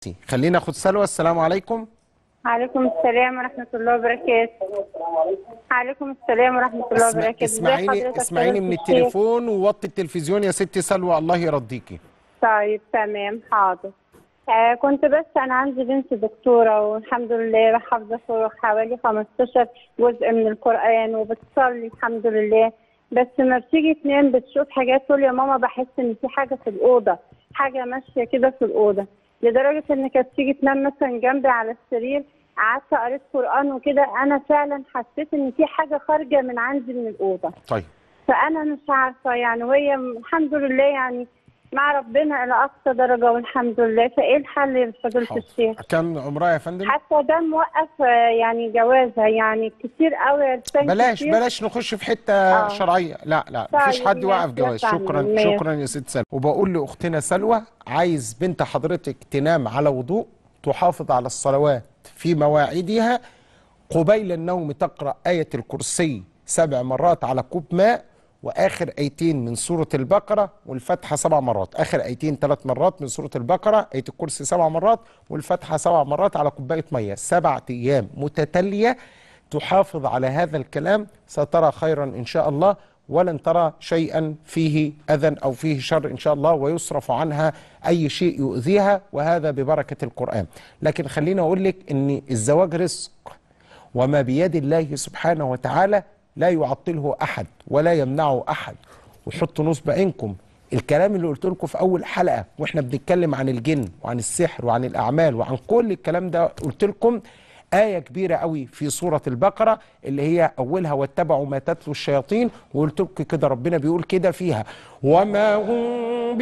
خلينا ناخد سلوى السلام عليكم عليكم السلام ورحمة الله وبركاته عليكم السلام ورحمة الله اسمع وبركاته ازي اسمعيني حضرتك اسمعيني يا من دكتور؟ التليفون ووطي التلفزيون يا ستي سلوى الله يرضيكي طيب تمام حاضر آه كنت بس أنا عندي بنت دكتورة والحمد لله حافظة فوق حوالي 15 جزء من القرآن وبتصلي الحمد لله بس ما بتيجي تنام بتشوف حاجات تقول يا ماما بحس إن في حاجة في الأوضة حاجة ماشية كده في الأوضة لدرجة إن كانت تيجي تنام مثلا جنبي على السرير قعدت قريت قرآن وكده أنا فعلا حسيت إن في حاجة خارجة من عندي من الأوضة طيب فانا مش عارفه يعني وهي م- الحمد لله يعني مع ربنا الى اقصى درجه والحمد لله فايه الحل يا فضيله حاضر. الشيخ كم عمرها يا فندم حتى ده موقف آه، يعني جوازها يعني كتير قوي يا لسان بلاش كتير. بلاش نخش في حته آه. شرعيه لا لا طيب، مفيش حد يوقف ماشي، جواز فاهمة، شكرا ماشي. شكرا يا ست سلوى وبقول لاختنا سلوى عايز بنت حضرتك تنام على وضوء تحافظ على الصلوات في مواعيدها قبيل النوم تقرا ايه الكرسي سبع مرات على كوب ماء واخر ايتين من سوره البقره والفاتحه سبع مرات اخر ايتين ثلاث مرات من سوره البقره ايه الكرسي سبع مرات والفاتحه سبع مرات على كوبايه ميه سبع ايام متتاليه تحافظ على هذا الكلام سترى خيرا ان شاء الله ولن ترى شيئا فيه اذى او فيه شر ان شاء الله ويصرف عنها اي شيء يؤذيها وهذا ببركه القران لكن خليني اقول لك ان الزواج رزق وما بيد الله سبحانه وتعالى لا يعطله احد ولا يمنعه احد وحطوا نصب عينكم الكلام اللي قلت لكم في اول حلقه واحنا بنتكلم عن الجن وعن السحر وعن الاعمال وعن كل الكلام ده قلت لكم آية كبيرة قوي في سورة البقرة اللي هي أولها واتبعوا ما تتلو الشياطين وقلت لكم كده ربنا بيقول كده فيها وما هم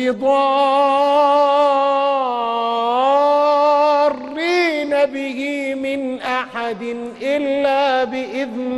بضارين به من أحد إلا بإذن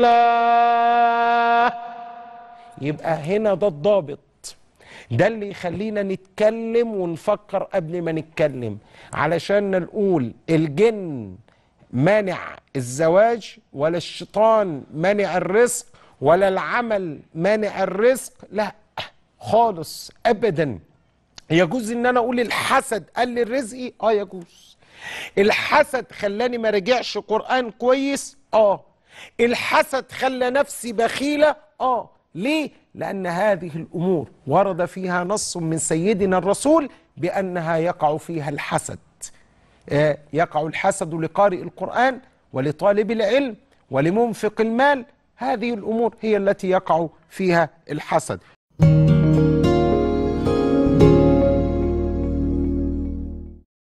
الله يبقى هنا ده الضابط ده اللي يخلينا نتكلم ونفكر قبل ما نتكلم علشان نقول الجن مانع الزواج ولا الشيطان مانع الرزق ولا العمل مانع الرزق لا خالص ابدا يجوز ان انا اقول الحسد قال لي رزقي اه يجوز الحسد خلاني ما رجعش قرآن كويس اه الحسد خلى نفسي بخيلة اه ليه لأن هذه الأمور ورد فيها نص من سيدنا الرسول بأنها يقع فيها الحسد آه، يقع الحسد لقارئ القرآن ولطالب العلم ولمنفق المال هذه الأمور هي التي يقع فيها الحسد